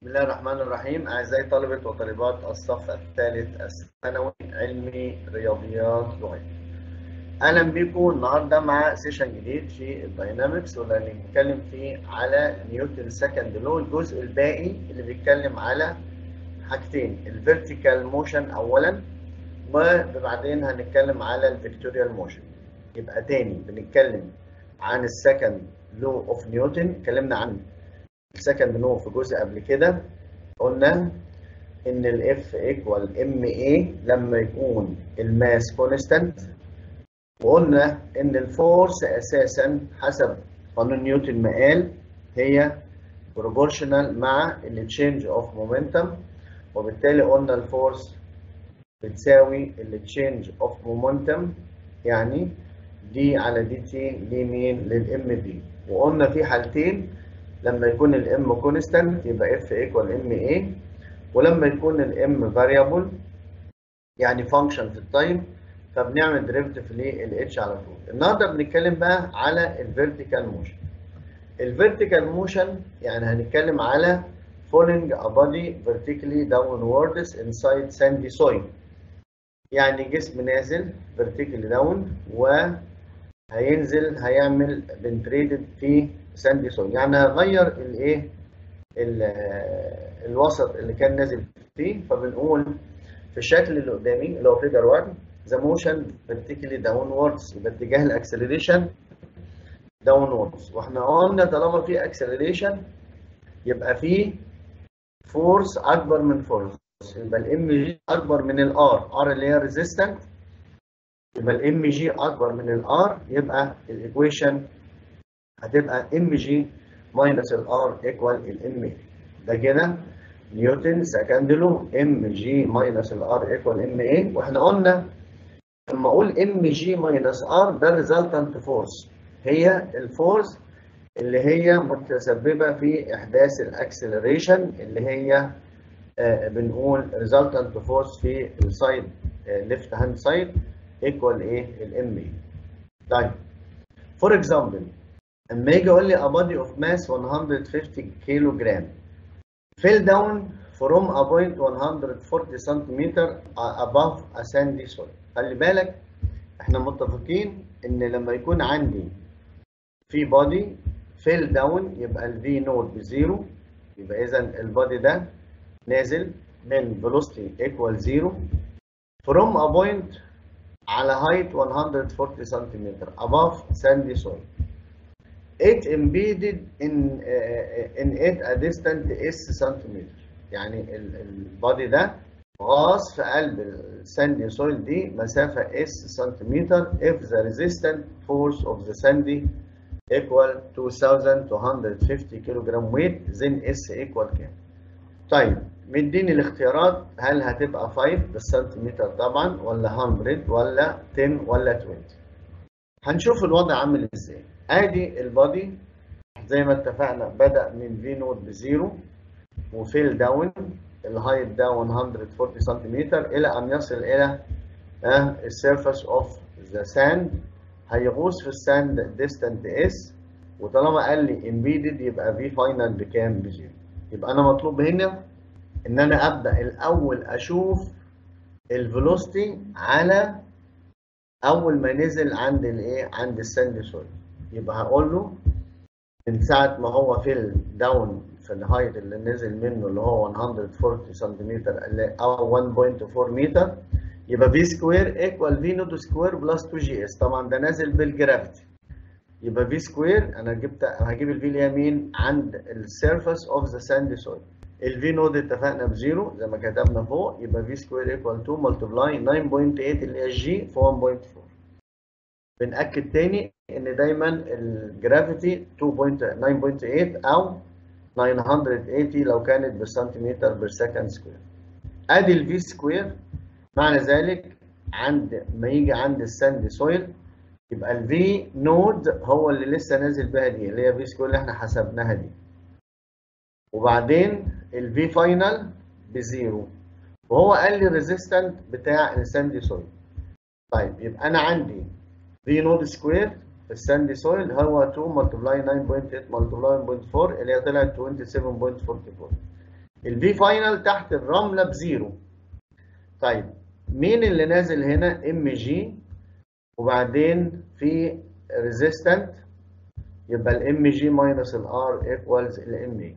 بسم الله الرحمن الرحيم أعزائي طلبة وطالبات الصف الثالث الثانوي علمي رياضيات لغات أهلا بكم النهاردة مع سيشن جديد في الداينامكس واللي هنتكلم فيه على نيوتن سكند لو الجزء الباقي اللي بيتكلم على حاجتين الفيرتيكال موشن أولا وبعدين هنتكلم على الفيكتوريال موشن يبقى تاني بنتكلم عن السكند لو اوف نيوتن اتكلمنا عن السكند لو في جزء قبل كده قلنا ان الاف ايكوال ام اي لما يكون الماس كونستانت وقلنا ان الفورس اساسا حسب قانون نيوتن ما قال هي بروبورشنال مع التشينج اوف مومنتم وبالتالي قلنا الفورس بتساوي التشينج اوف مومنتم يعني دي على دي تي لمين للام بي وقلنا في حالتين لما يكون الام كونستانت يبقى اف ايكوال ام اي ولما يكون الام فاريبل يعني فانكشن في التايم فبنعمل ديريفيتيف للاتش على طول النهارده بنتكلم بقى على الفيرتيكال موشن الفيرتيكال موشن يعني هنتكلم على falling a body vertically downwards inside sandy soil يعني جسم نازل vertically down وهينزل هيعمل بنتريتد في ساندي سويل يعني هغير الايه الوسط اللي كان نازل فيه فبنقول في الشكل اللي قدامي اللي هو فيجر 1 ذا موشن فيرتيكلي داونوردز يبقى اتجاه الاكسلريشن داونوردز واحنا قلنا طالما في اكسلريشن يبقى في فورس اكبر من فورس يبقى الام جي اكبر من الار ار اللي هي ريزيستنت يبقى الام جي اكبر من الار يبقى الايكويشن هتبقى ام جي ماينس الار ايكوال الام اي ده كده نيوتن سكند لو ام جي ماينس الار ايكوال ام اي واحنا قلنا لما اقول ام جي ماينس ار ده ريزلتنت فورس هي الفورس اللي هي متسببه في احداث الاكسلريشن اللي هي آه بنقول ريزلتنت فورس في السايد ليفت هاند سايد ايكوال ايه الام اي طيب فور اكزامبل اما يجي يقول لي a body of mass 150 كيلو جرام fell down from a point 140 سنتيمتر above a sandy soil خلي بالك احنا متفقين ان لما يكون عندي في body fell down يبقى ال v نوت بزيرو يبقى اذا البادي ده نازل من velocity equal 0 from a point على height 140 سنتيمتر above sandy soil it embedded in uh, in it a distant s سنتيمتر يعني البادي ده غاص في قلب الساندي سويل دي مسافة s سنتيمتر if the resistant force of the sandy equal 2250 كيلو جرام weight then s equal كام طيب مديني الاختيارات هل هتبقى 5 بالسنتيمتر طبعا ولا 100 ولا 10 ولا 20 هنشوف الوضع عامل ازاي ادي البادي زي ما اتفقنا بدا من في نوت بزيرو وفيل داون الهايت ده 140 سنتيمتر الى ان يصل الى السيرفس اوف ذا ساند هيغوص في الساند ديستانت اس وطالما قال لي امبيدد يبقى في فاينل بكام بزيرو يبقى انا مطلوب هنا ان انا ابدا الاول اشوف الفيلوسيتي على اول ما نزل عند الايه عند الساند سويل يبقى هقول له من ساعة ما هو في الداون في الهايت اللي نزل منه اللي هو 140 سنتيمتر أو 1.4 متر يبقى في سكوير ايكوال في نوت سكوير بلس 2 جي اس طبعا ده نازل بالجرافيتي يبقى في سكوير انا جبت هجيب الفي اليمين عند السيرفس اوف ذا ساند سويل الفي نود اتفقنا بزيرو زي ما كتبنا فوق يبقى في سكوير ايكوال 2 ملتبلاي 9.8 اللي هي الجي في 1.4 بنأكد تاني ان دايما الجرافيتي 2.9.8 او 980 لو كانت بالسنتيمتر بير سكند سكوير ادي الفي سكوير معنى ذلك عند ما يجي عند الساند سويل يبقى الفي نود هو اللي لسه نازل بها دي اللي هي في سكوير اللي احنا حسبناها دي وبعدين الفي فاينل بزيرو وهو قال لي الريزيستنت بتاع الساندي سويل طيب يبقى انا عندي في نود سكوير في الساندي سويل هو 2 ملتبلاي 9.8 ملتبلاي 9.4 اللي هي طلعت 27.44 الفي فاينل تحت الرمله بزيرو طيب مين اللي نازل هنا ام جي وبعدين في ريزيستنت يبقى الام جي ماينس الار ايكوالز الام اي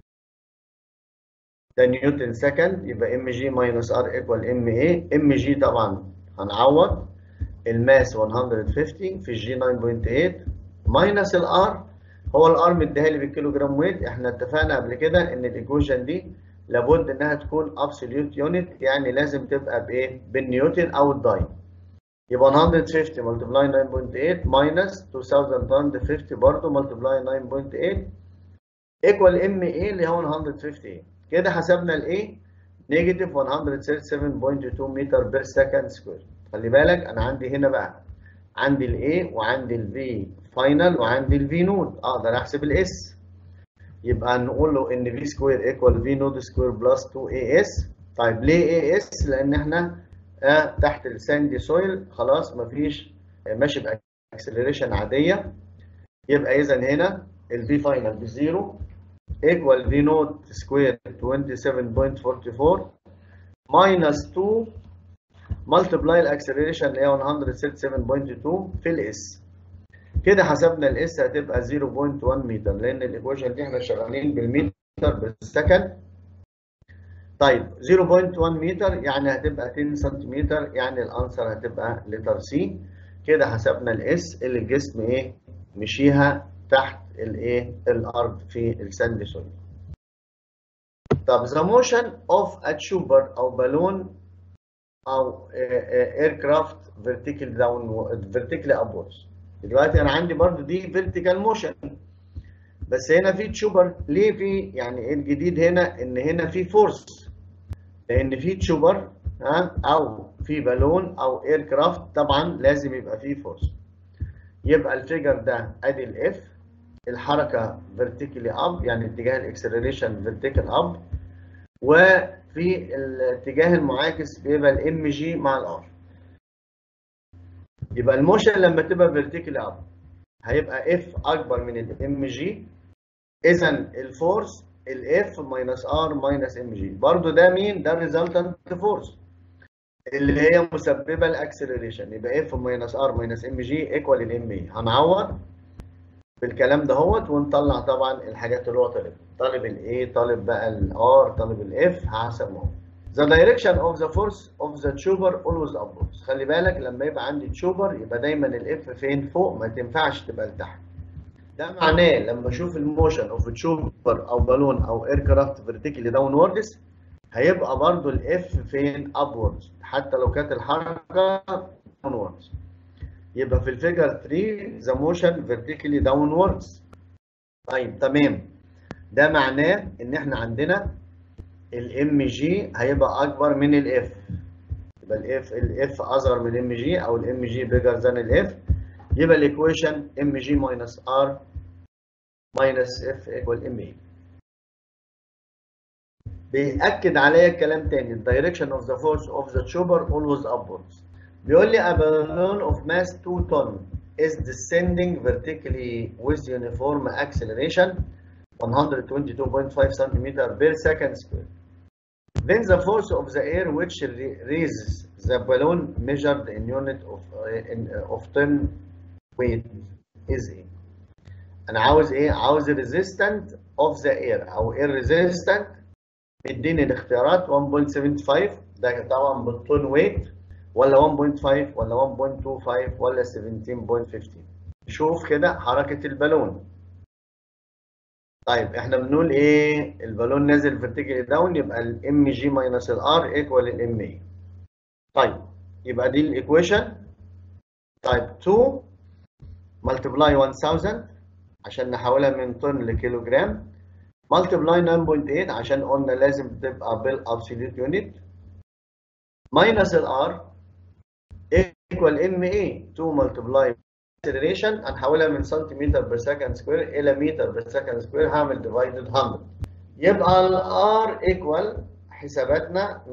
ده نيوتن سكند يبقى ام جي ماينس ار ايكوال ام اي ام جي طبعا هنعوض الماس 150 في الجي 9.8 ماينس الار هو الار مديها لي بالكيلو جرام ويت احنا اتفقنا قبل كده ان الايكويشن دي لابد انها تكون ابسوليوت يونت يعني لازم تبقى بايه بالنيوتن او الداين يبقى 150 ملتبلاي 9.8 ماينس 2250 برضه ملتبلاي 9.8 ايكوال ام اي اللي هو 158 كده حسبنا الايه نيجاتيف 137.2 متر بير سكند سكوير خلي بالك انا عندي هنا بقى عندي الاي وعندي الفي فاينل وعندي الفي نود اقدر احسب الاس يبقى نقول له ان في سكوير ايكوال في نود سكوير بلس 2 اي اس طيب ليه اي اس لان احنا آه تحت الساندي سويل خلاص مفيش آه ماشي باكسلريشن عاديه يبقى اذا هنا الفي فاينل بزيرو ايكوال في نوت سكوير 27.44 ماينس 2 ملتبلاي الاكسلريشن اللي هي 137.2 في الاس كده حسبنا الاس هتبقى 0.1 متر لان الايكويشن دي احنا شغالين بالمتر بالسكند طيب 0.1 متر يعني هتبقى 10 سنتيمتر يعني الانسر هتبقى لتر سي كده حسبنا الاس اللي الجسم ايه مشيها تحت الايه الارض في الساند سويل طب the motion of a tubber او بالون او ايركرافت فيرتيكال داون فيرتيكال ابوردز دلوقتي انا عندي برضو دي فيرتيكال موشن بس هنا في تشوبر ليه في يعني ايه الجديد هنا ان هنا في فورس لان في تشوبر ها او في بالون او ايركرافت طبعا لازم يبقى فيه فورس يبقى الفيجر ده ادي الاف الحركه فيرتيكالي اب يعني اتجاه الاكسلريشن فيرتيكال اب وفي الاتجاه المعاكس بيبقى الام جي مع الار يبقى الموشن لما تبقى فيرتيكالي اب هيبقى اف اكبر من الام جي اذا الفورس الاف ماينس ار ماينس ام جي برضو ده مين ده الريزلتنت فورس اللي هي مسببه الاكسلريشن يبقى اف ماينس ار ماينس ام جي ايكوال الام اي هنعوض بالكلام دهوت ونطلع طبعا الحاجات اللي هو طالبها طالب الاي طالب بقى الار طالب الاف حسب ما هو The direction of the force of the tuber always upwards. خلي بالك لما يبقى عندي تشوبر يبقى دايما الاف فين فوق ما تنفعش تبقى لتحت. ده معناه لما اشوف الموشن اوف تشوبر او بالون او اير كرافت فيرتيكالي داونوردز هيبقى برضو الاف فين ابوردز حتى لو كانت الحركه داونوردز. يبقى في الفيجر 3 ذا موشن فيرتيكالي داونوردز. طيب تمام. ده معناه ان احنا عندنا الام جي هيبقى اكبر من الاف يبقى الاف الاف اصغر من الام جي او الام جي بيجر ذان الاف يبقى الايكويشن ام جي ماينس ار ماينس اف ايكوال ام اي بيأكد عليا الكلام تاني الدايركشن اوف ذا فورس اوف ذا تشوبر اولويز upwards بيقول لي a balloon of mass 2 ton is descending vertically with uniform acceleration 122.5 centimeter per second square. Then the force of the air which raises the balloon measured in unit of uh, in, uh, of ton weight is ايه؟ أنا عاوز إيه؟ عاوز resistant of the air أو air resistant مديني الاختيارات 1.75 ده طبعا بالطن ويت ولا 1.5 ولا 1.25 ولا 17.15 شوف كده حركة البالون طيب احنا بنقول ايه البالون نازل فيرتيكالي داون يبقى الام جي ماينس الار ايكوال الام اي طيب يبقى دي الايكويشن طيب 2 ملتبلاي 1000 عشان نحولها من طن لكيلو جرام ملتبلاي 9.8 عشان قلنا لازم تبقى بالابسوليوت يونت ماينس الار ايكوال ام اي 2 ملتبلاي acceleration هنحولها من سنتيمتر بير سكند سكوير الى متر بير سكند سكوير هعمل ديفايدد 100 يبقى الار ايكوال حساباتنا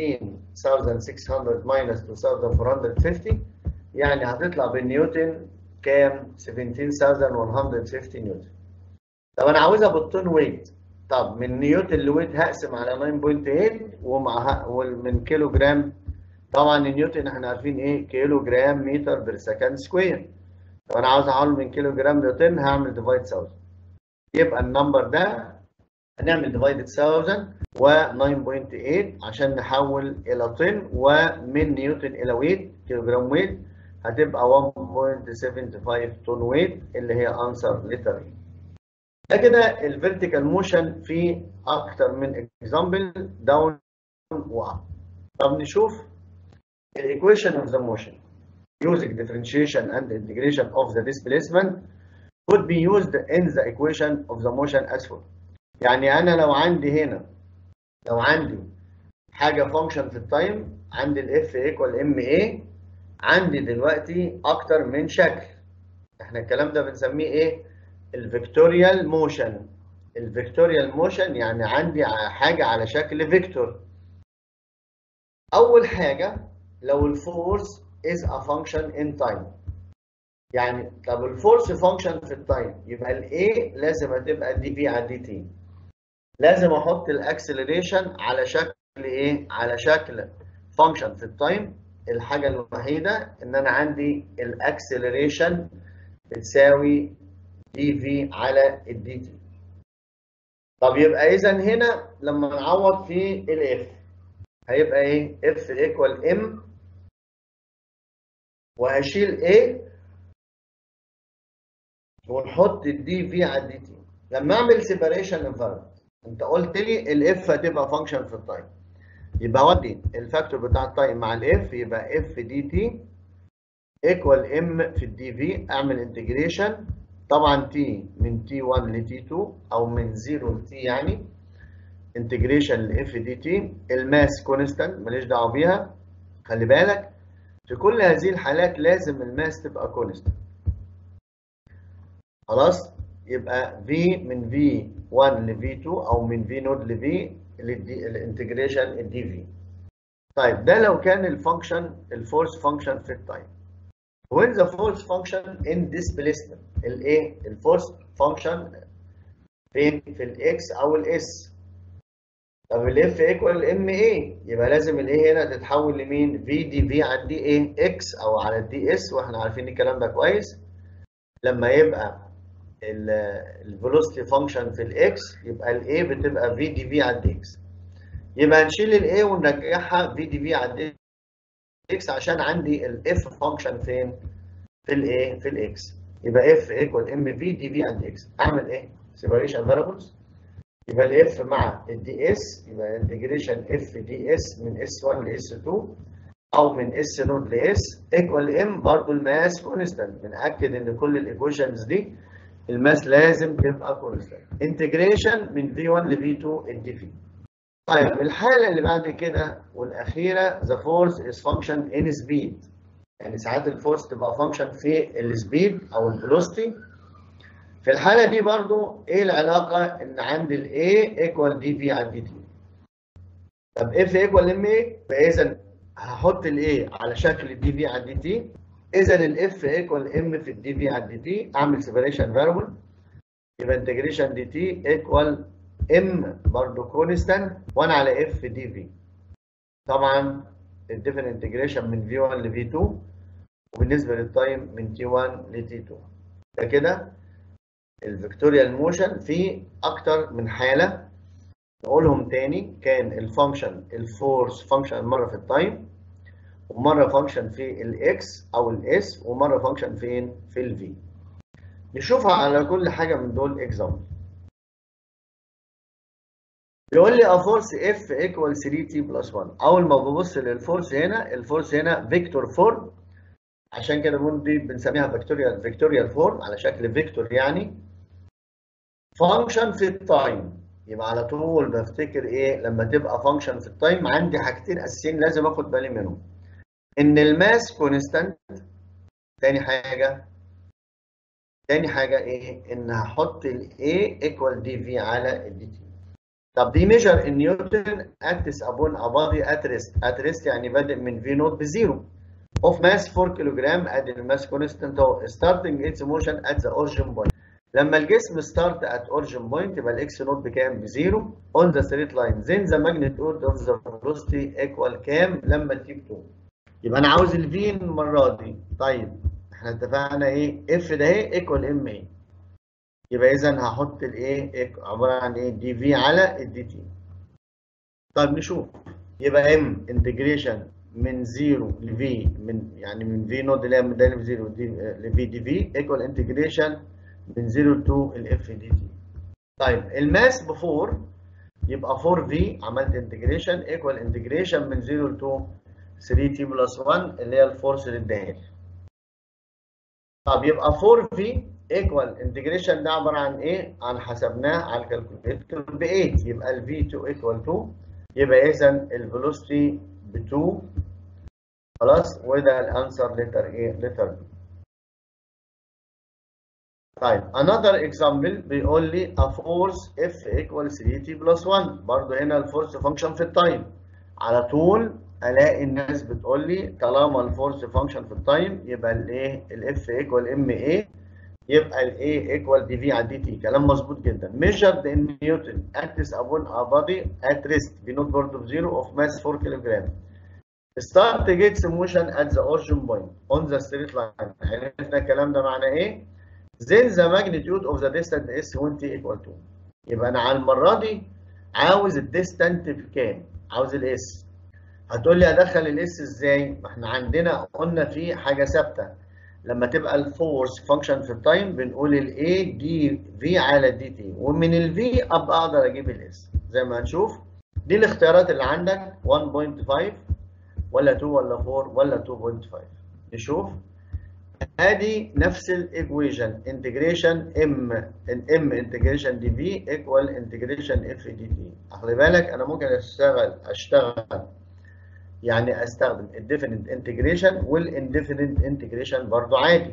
19600 ماينس 2450 يعني هتطلع بالنيوتن كام 17150 نيوتن طب انا عاوزها بالطن ويت طب من نيوتن لويت هقسم على 9.8 ومع ومن كيلو جرام طبعا نيوتن احنا عارفين ايه كيلو جرام متر بير سكند سكوير لو انا عاوز احول من كيلو جرام ل 10 هعمل ديفايد 1000 يبقى النمبر ده هنعمل ديفايد 1000 و 9.8 عشان نحول الى 10 ومن نيوتن الى ويت كيلو جرام ويت هتبقى 1.75 طن ويت اللي هي انسر لتر ده كده الفيرتيكال موشن في اكتر من اكزامبل داون واب طب نشوف الايكويشن اوف ذا موشن using differentiation and integration of the displacement could be used in the equation of the motion as follows. يعني انا لو عندي هنا لو عندي حاجه فانكشن في التايم عندي الاف ايكوال ام اي عندي دلوقتي اكتر من شكل احنا الكلام ده بنسميه ايه الفيكتوريال موشن الفيكتوريال موشن يعني عندي حاجه على شكل فيكتور اول حاجه لو الفورس is a function in time يعني طب الفورس فانكشن في التايم يبقى الاي لازم هتبقى دي في على دي تي لازم احط الاكسلريشن على شكل ايه على شكل فانكشن في التايم الحاجه الوحيده ان انا عندي الاكسلريشن بتساوي دي في على الدي تي طب يبقى اذا هنا لما نعوض في الاف هيبقى ايه اف ايكوال ام وهشيل A ونحط الدي في على الدي تي لما اعمل سيبريشن انفيرمنت انت قلت لي الاف هتبقى فانكشن في التايم يبقى ودي الفاكتور بتاع التايم مع الاف يبقى اف دي تي ايكوال ام في الدي في اعمل انتجريشن طبعا تي من تي 1 لتي 2 او من 0 لتي يعني انتجريشن لاف دي تي الماس كونستانت ماليش دعوه بيها خلي بالك في كل هذه الحالات لازم الماس تبقى كونستانت خلاص يبقى في من في 1 ل في 2 او من في نود ل في الانتجريشن الدي في طيب ده لو كان الفانكشن الفورس فانكشن في التايم when the force function in displacement الايه الفورس فانكشن فين في الاكس او الاس طب الاف ايكوال ام اي يبقى لازم الاي هنا تتحول لمين في دي في على الدي اي اكس او على الدي اس واحنا عارفين الكلام ده كويس لما يبقى الفيلوسيتي فانكشن في الاكس يبقى الاي بتبقى في دي في على الدي اكس يبقى هنشيل الاي ونرجعها في دي في على الدي اكس عشان عندي الاف فانكشن فين في الايه في الاكس يبقى اف ايكوال ام في دي في على الدي اكس اعمل ايه سيبريشن فاريبلز يبقى الاف مع الدي اس يبقى انتجريشن اف دي اس من اس 1 لاس 2 او من اس نود لاس ايكوال ام برضه الماس كونستانت بنأكد ان كل الايكويشنز دي الماس لازم تبقى كونستانت انتجريشن من في 1 لفي 2 الدي في طيب الحاله اللي بعد كده والاخيره ذا فورس از فانكشن ان سبيد يعني ساعات الفورس تبقى فانكشن في السبيد او الفيلوسيتي في الحاله دي برضو ايه العلاقه ان عندي الاي ايكوال دي في على دي تي طب اف ايكوال ام اي فاذا هحط الاي على شكل الدي في على دي تي اذا الاف ايكوال ام في الدي في على دي تي اعمل سيبريشن فاريبل يبقى انتجريشن دي تي ايكوال ام برضه كونستانت 1 على اف دي في طبعا الديفرنت انتجريشن من في 1 لفي 2 وبالنسبه للتايم من تي 1 لتي 2 ده كده الفيكتوريال موشن في اكتر من حاله نقولهم تاني كان الفانكشن الفورس فانكشن مره في التايم ومره فانكشن في الاكس او الاس ومره فانكشن فين في الفي نشوفها على كل حاجه من دول اكزامبل بيقول لي ا فورس اف ايكوال 3 تي بلس 1 اول ما ببص للفورس هنا الفورس هنا فيكتور فورم عشان كده بنقول دي بنسميها فيكتوريال فيكتوريال فورم على شكل فيكتور يعني فانكشن في التايم يبقى على طول بفتكر ايه لما تبقى فانكشن في التايم عندي حاجتين اساسيين لازم اخد بالي منهم ان الماس كونستانت تاني حاجه تاني حاجه ايه ان هحط الاي ايكوال دي في على الدي تي طب دي ميجر ان نيوتن اكتس ابون ا بادي ات ريست ات ريست يعني بادئ من في نوت بزيرو اوف ماس 4 كيلو جرام ادي الماس كونستانت اهو ستارتنج اتس موشن ات ذا اوريجن بوينت لما الجسم ستارت ات اوريجن بوينت يبقى الاكس نوت بكام؟ بزيرو اون ذا ستريت لاين زين ذا ماجنتيود اوف ذا فيلوسيتي ايكوال كام لما التي 2 يبقى انا عاوز الفي المره دي طيب احنا اتفقنا ايه؟ اف ده ايه؟ ايكوال ام ايه يبقى اذا هحط الايه عباره عن ايه؟ دي في على الدي تي طيب نشوف يبقى ام انتجريشن من 0 ل في من يعني من في نود اللي هي من دايره 0 لفي دي في ايكوال انتجريشن من 0 تو الاف دي تي طيب الماس بفور يبقى 4 في عملت انتجريشن ايكوال انتجريشن من 0 تو 3 تي بلس 1 اللي هي الفورس للدهان طب يبقى 4 في ايكوال انتجريشن ده عباره عن ايه؟ عن حسبناه على الكالكوليتر ب 8 يبقى ال في 2 ايكوال 2 يبقى اذا الفيلوسيتي ب 2 خلاص وده الانسر لتر ايه؟ لتر بي. طيب another example بيقول لي a force F equals 3t plus 1 برضه هنا الفورس فانكشن في التايم على طول الاقي الناس بتقول لي طالما الفورس فانكشن في التايم يبقى الايه الاف ايكوال ام اي يبقى الاي ايكوال دي في على دي تي كلام مظبوط جدا measured in Newton acts upon a body at rest v not part of zero of mass 4 kg start gets motion at the origin point on the straight line عرفنا الكلام ده معناه ايه؟ then the magnitude of the distance is 20 equal to يبقى انا على المره دي عاوز الديستانت بكام؟ عاوز الاس هتقول لي ادخل الاس ازاي؟ ما احنا عندنا قلنا في حاجه ثابته لما تبقى الفورس فانكشن في التايم بنقول الاي دي في على دي تي ومن الفي ابقى اقدر اجيب الاس زي ما هنشوف دي الاختيارات اللي عندك 1.5 ولا 2 ولا 4 ولا 2.5 نشوف ادي نفس الايكويشن انتجريشن ام ام انتجريشن دي في ايكوال انتجريشن اف دي تي خلي بالك انا ممكن اشتغل اشتغل يعني استخدم الديفينيت انتجريشن والانديفينيت انتجريشن برضو عادي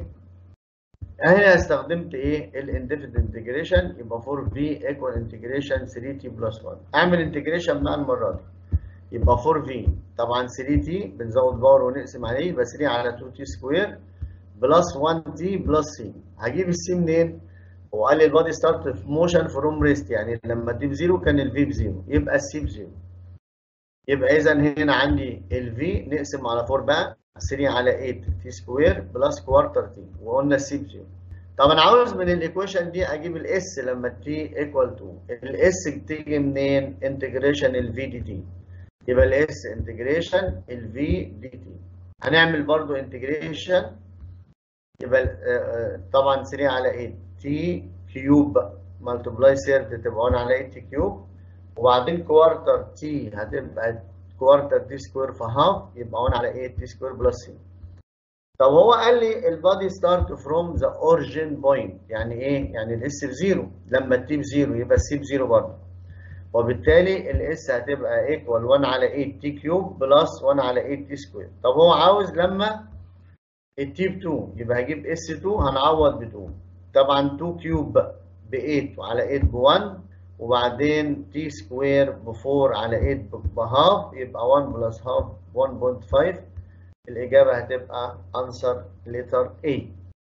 هنا استخدمت ايه الانديفينيت انتجريشن يبقى 4 في ايكوال انتجريشن 3 تي بلس 1 اعمل انتجريشن بقى المره دي يبقى 4 في طبعا 3 تي بنزود باور ونقسم عليه يبقى 3 على 2 تي سكوير بلس 1 تي بلس سي هجيب السي منين؟ هو قال لي البادي ستارت في موشن فروم ريست يعني لما تجيب زيرو كان الفي بزيرو يبقى السي بزيرو يبقى اذا هنا عندي الفي نقسم على 4 بقى 3 على 8 تي سكوير بلس كوارتر تي وقلنا السي بزيرو طب انا عاوز من الايكويشن دي اجيب الاس لما تي ايكوال 2 الاس بتيجي منين؟ انتجريشن الفي دي تي يبقى الاس انتجريشن الفي دي تي هنعمل برضو انتجريشن يبقى طبعا 3 على 8 تي كيوب مالتبلاي سيرت تبقى 1 على 8 تي كيوب وبعدين كوارتر تي هتبقى كوارتر تي سكوير في هاف يبقى 1 على 8 تي سكوير بلس سي طب هو قال لي البادي ستارت فروم ذا اوريجين بوينت يعني ايه؟ يعني الاس بزيرو لما التي بزيرو يبقى السي بزيرو برضه وبالتالي الاس هتبقى ايكوال 1 على 8 تي كيوب بلس 1 على 8 تي سكوير طب هو عاوز لما التي ب 2 يبقى هجيب اس 2 هنعوض ب 2 طبعا 2 كيوب ب 8 وعلى 8 ب 1 وبعدين تي سكوير ب 4 على 8 بهاف يبقى 1 بلس هاف 1.5 الإجابة هتبقى أنسر لتر A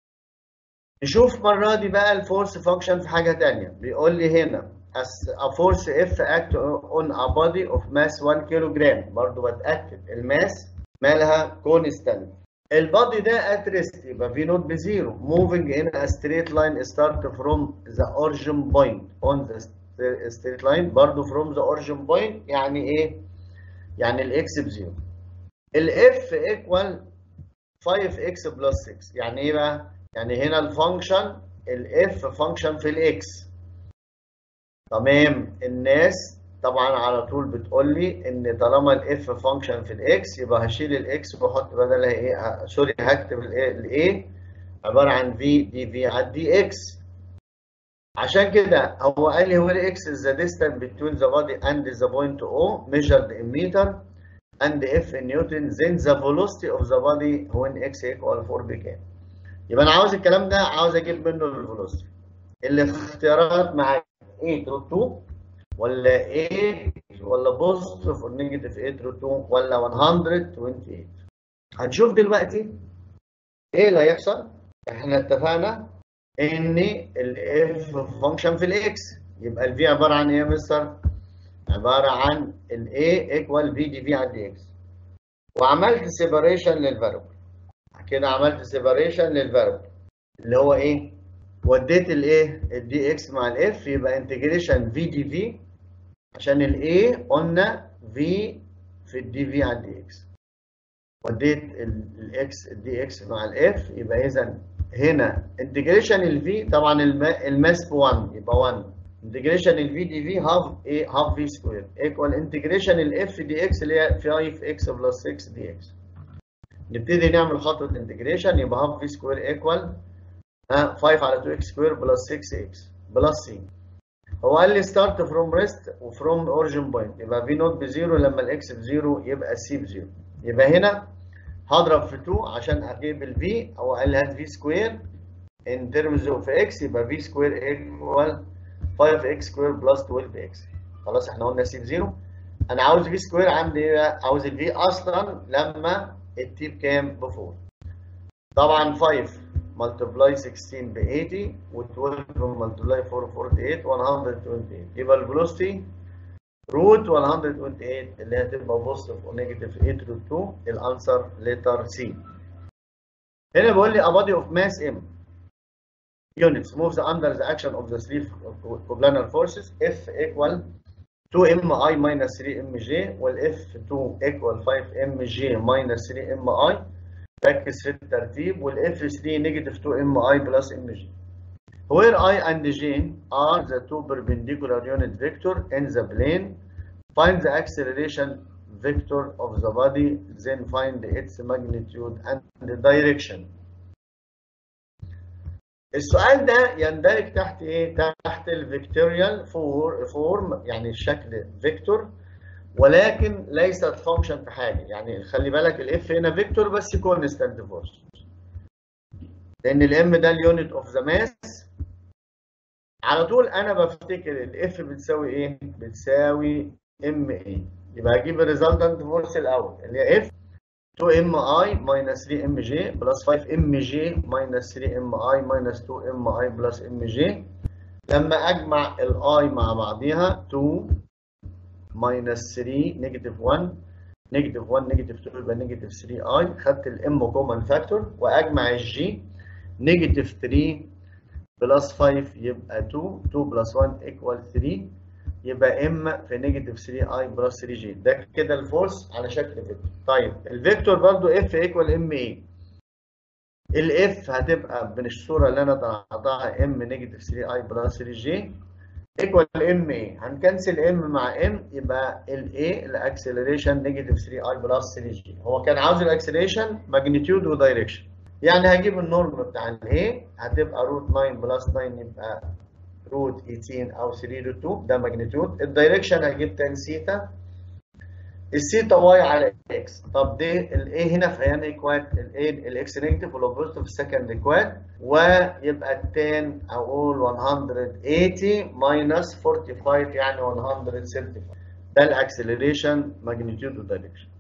نشوف المرة دي بقى الفورس فانكشن في حاجة تانية بيقول لي هنا a force F act on a body of mass 1 كيلوجرام برضو بتأكد الماس مالها كونستانت البادي ده at rest يبقى في نوت بزيرو moving in a straight line start from the origin point on the straight line برضو from the origin point يعني ايه؟ يعني الاكس بزيرو الاف ايكوال 5x بلس 6 يعني ايه بقى؟ يعني هنا الفانكشن الاف فانكشن في الاكس تمام الناس طبعا على طول بتقول لي ان طالما الاف فانكشن في الاكس يبقى هشيل الاكس واحط بدلها ايه سوري هكتب الايه عباره عن في دي في على دي اكس عشان كده هو قال لي هو الاكس is the distance between the body and the point O measured in meter and F in Newton then the velocity of the body when x equal 4 بكام يبقى انا عاوز الكلام ده عاوز اجيب منه الفيلوسيتي الاختيارات معايا 8 روت 2 ولا 8 ولا بوزيتيف اور نيجاتيف 8 روت 2 ولا 128 هنشوف دلوقتي ايه اللي هيحصل احنا اتفقنا ان الاف فانكشن في الاكس يبقى الفي عباره عن ايه يا مستر؟ عباره عن الاي ايكوال في دي في على دي اكس وعملت سيبريشن للفاريبل كده عملت سيبريشن للفاريبل اللي هو ايه؟ وديت الايه؟ الدي اكس مع الاف يبقى انتجريشن في دي في عشان الاي قلنا في في الدي في على الدي اكس وديت الاكس الدي اكس مع الاف يبقى اذا هنا انتجريشن الفي طبعا الماس ب 1 يبقى 1 انتجريشن الفي دي في هاف ايه هاف في سكوير ايكوال انتجريشن الاف دي اكس اللي هي 5 اكس بلس 6 دي اكس نبتدي نعمل خطوه انتجريشن يبقى هاف في سكوير ايكوال 5 على 2 اكس سكوير بلس 6 اكس بلس سي هو قال لي ستارت فروم ريست وفروم اوريجن بوينت يبقى في نوت بزيرو لما الاكس بزيرو يبقى السي بزيرو يبقى هنا هضرب في 2 عشان اجيب الفي هو قال لي هات في سكوير ان ترمز اوف اكس يبقى في سكوير ايكوال 5 اكس سكوير بلس 12 اكس خلاص احنا قلنا سي بزيرو انا عاوز في سكوير عندي ايه عاوز الفي اصلا لما التي بكام ب 4 طبعا 5 ملتبلاي 16 ب 80 و12 ملتبلاي 4 48 128 يبقى الفيلوسيتي روت 128 اللي هتبقى بوزيتيف ونيجاتيف 8 روت 2 الانسر لتر سي هنا بيقول لي a body of mass m units moves under the action of the three coplanar forces F equal 2mi minus 3mj وال F2 equal 5mj minus 3mi ركز في الترتيب وال F3 negative 2mi plus mj where i and j are the two perpendicular unit vector in the plane find the acceleration vector of the body then find its magnitude and the direction السؤال ده يندرج تحت ايه؟ تحت الفيكتوريال فور فورم يعني الشكل فيكتور ولكن ليست فانكشن في حاجه يعني خلي بالك الاف هنا فيكتور بس كونستانت فورس لان الام ده اليونت اوف ذا ماس على طول انا بفتكر الاف بتساوي ايه؟ بتساوي ام ايه يبقى اجيب الريزلتنت فورس الاول اللي هي اف 2mi minus 3mj plus 5mj minus 3mi minus 2mi plus mj لما اجمع الاي مع بعضيها 2 minus 3 negative 1 negative 1 negative 2 يبقى negative 3i خدت الام كومن فاكتور واجمع الجي negative 3 plus 5 يبقى 2 2 plus 1 equal 3 يبقى ام في نيجاتيف 3 اي بلس 3 جي ده كده الفورس على شكل فيكتور طيب الفيكتور برضو اف ايكوال ام اي الاف هتبقى من الصوره اللي انا طلعتها ام نيجاتيف 3 اي بلس 3 جي ايكوال ام اي هنكنسل ام مع ام يبقى الاي الاكسلريشن نيجاتيف 3 اي بلس 3 جي هو كان عاوز الاكسلريشن ماجنتيود ودايركشن يعني هجيب النورم بتاع الاي هتبقى روت 9 بلس 9 يبقى روت 18 او 3 روت 2 ده ماجنتيود الدايركشن هجيب تان سيتا السيتا واي على اكس طب دي الاي هنا في ايام ايكواد الاي الاكس نيجاتيف ولو بوزيتيف في السكند ايكواد ويبقى التان اقول 180 ماينس 45 يعني 135 ده الاكسلريشن ماجنتيود ودايركشن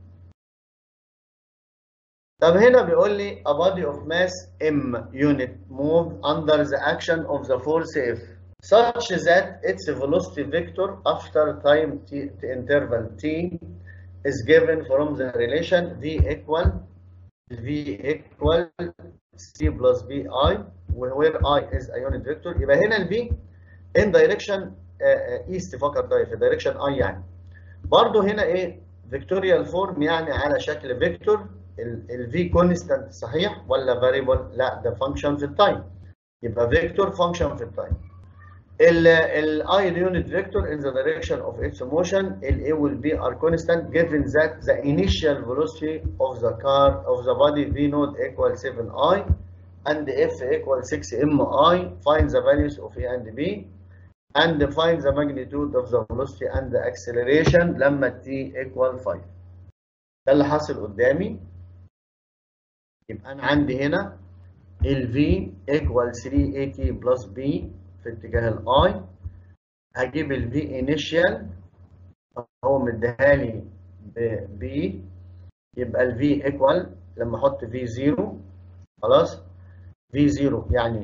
طب هنا بيقول لي a body of mass m unit move under the action of the force f such that its velocity vector after time t, t interval t is given from the relation v equal v equal c plus vi where i is a unit vector يبقى هنا ال v in direction uh, east فقط في direction i يعني برضه هنا ايه فيكتوريال فورم يعني على شكل فيكتور ال v constant صحيح ولا variable لا ده function في التايم يبقى فيكتور function في التايم ال i unit vector in the direction of its motion ال a will be are constant given that the initial velocity of the car of the body v naught equal 7i and f equal 6mi find the values of a and b and find the magnitude of the velocity and the acceleration لما t equal 5 ده اللي حاصل قدامي يبقى انا عندي هنا ال v equal 380 plus b في اتجاه الاي هجيب ال v initial هو مديها لي ب b يبقى ال v equal لما احط v 0 خلاص v 0 يعني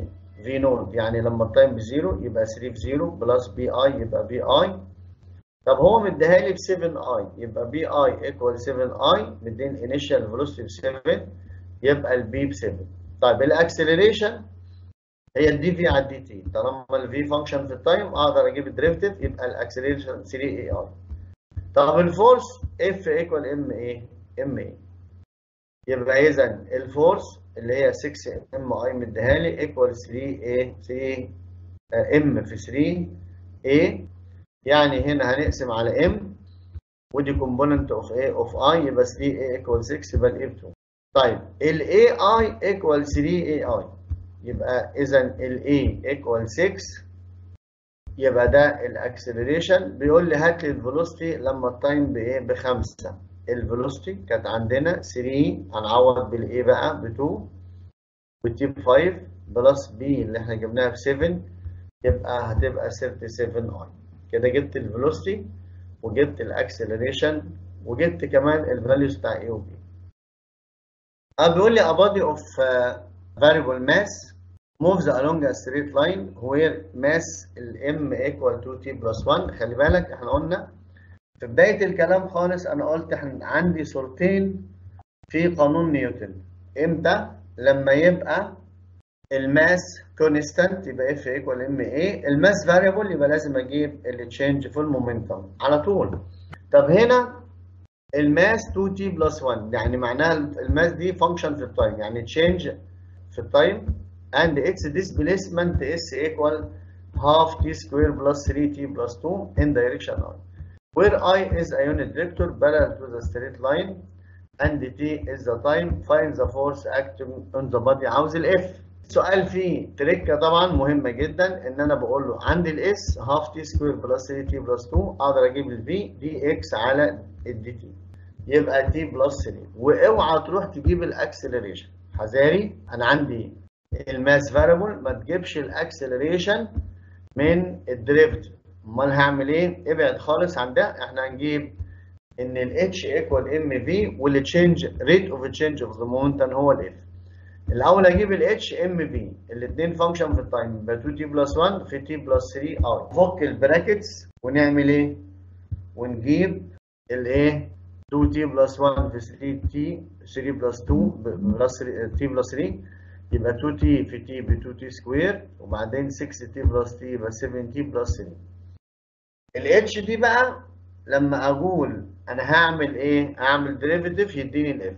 في نود يعني لما التايم بزيرو يبقى 3 في 0 بلس بي اي يبقى بي اي طب هو مديها لي ب 7 اي يبقى بي اي ايكوال 7 اي مدين انيشال فيلوسيتي ب 7 يبقى البي ب 7 طيب الاكسلريشن هي الدي في على الدي تي طالما الفي فانكشن في التايم اقدر اجيب الدريفتيف يبقى الاكسلريشن 3 اي اي طب الفورس اف ايكوال ام ايه ام ايه يبقى اذا الفورس اللي هي 6 ام اي مديها لي ايكوال 3 ايه 3 ام في 3 ايه يعني هنا هنقسم على ام ودي كومبوننت اوف ايه اوف اي يبقى 3 اي ايكوال 6 يبقى الاي 2 طيب الاي اي ايكوال 3 اي اي يبقى اذا الاي ايكوال 6 يبقى ده الاكسلريشن بيقول لي هات لي الفيلوسيتي لما التايم بايه بخمسه الفيلوسيتي كانت عندنا 3 هنعوض بالايه بقى ب 2 والتي ب 5 بلس بي اللي احنا جبناها ب 7 يبقى هتبقى 37 اي كده جبت الفيلوسيتي وجبت الاكسلريشن وجبت كمان الفاليوز بتاع اي وبي اه بيقول لي a body of uh, variable mass moves along a straight line where mass m equal to t plus 1 خلي بالك احنا قلنا في بداية الكلام خالص انا قلت احنا عندي صورتين في قانون نيوتن امتى لما يبقى الماس كونستانت يبقى اف ايكوال ام اي الماس فاريبل يبقى لازم اجيب التشينج في المومنتم على طول طب هنا الماس 2 تي بلس 1 يعني معناها الماس دي فانكشن في التايم يعني تشينج في التايم and its displacement is equal half t square plus 3t plus 2 in direction i where i is a unit vector parallel to the straight line and t is the time find the force acting on the body عاوز الاف سؤال فيه تريكه طبعا مهمه جدا ان انا بقول له عندي الاس هاف تي سكوير بلس 3 تي بلس 2 اقدر اجيب الفي دي اكس على الدي تي يبقى تي بلس 3 واوعى تروح تجيب الاكسلريشن حذاري انا عندي الماس فاريبل ما تجيبش الاكسلريشن من الدريفت امال هعمل ايه ابعد خالص عن ده احنا هنجيب ان الاتش ايكوال ام في والتشينج ريت اوف تشينج اوف ذا مومنتم هو الاف الاول اجيب الاتش ام في الاثنين فانكشن في التايم يبقى 2 تي بلس 1 في تي بلس 3 ار نفك البراكتس ونعمل ايه ونجيب الايه 2 تي بلس 1 في 3 تي 3 بلس 2 بلس تي بلس 3 يبقى 2 تي في تي ب 2 تي سكوير وبعدين 6 تي بلس تي يبقى 7 تي بلس 3 الاتش دي بقى لما اقول انا هعمل ايه هعمل ديريفيتيف يديني الاف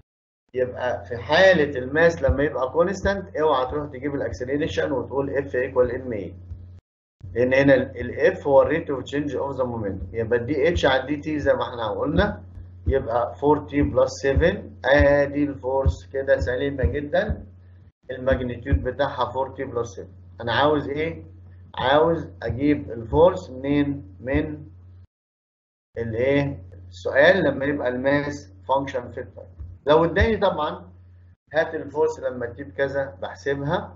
يبقى في حاله الماس لما يبقى كونستانت اوعى تروح تجيب الاكسلريشن وتقول اف ايكوال ام اي لان هنا الاف هو الريت اوف تشينج اوف ذا مومنت يبقى دي اتش على دي تي زي ما احنا قلنا يبقى 4 تي بلس 7 ادي الفورس كده سليمه جدا الماجنتيود بتاعها 4 تي بلس 7 انا عاوز ايه عاوز اجيب الفورس منين من الايه السؤال لما يبقى الماس فانكشن في التايم لو اداني طبعا هات الفورس لما تجيب كذا بحسبها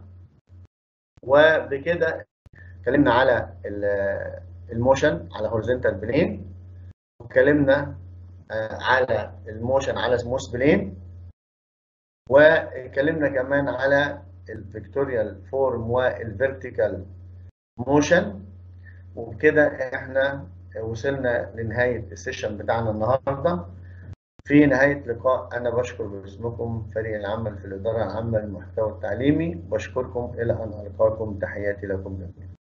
وبكده اتكلمنا على الموشن على هوريزونتال بلين واتكلمنا على الموشن على سموث بلين واتكلمنا كمان على الفيكتوريال فورم والفيرتيكال موشن وبكده احنا وصلنا لنهايه السيشن بتاعنا النهارده في نهايه لقاء انا بشكر باسمكم فريق العمل في الاداره العامه للمحتوى التعليمي بشكركم الى ان القاكم تحياتي لكم جميعا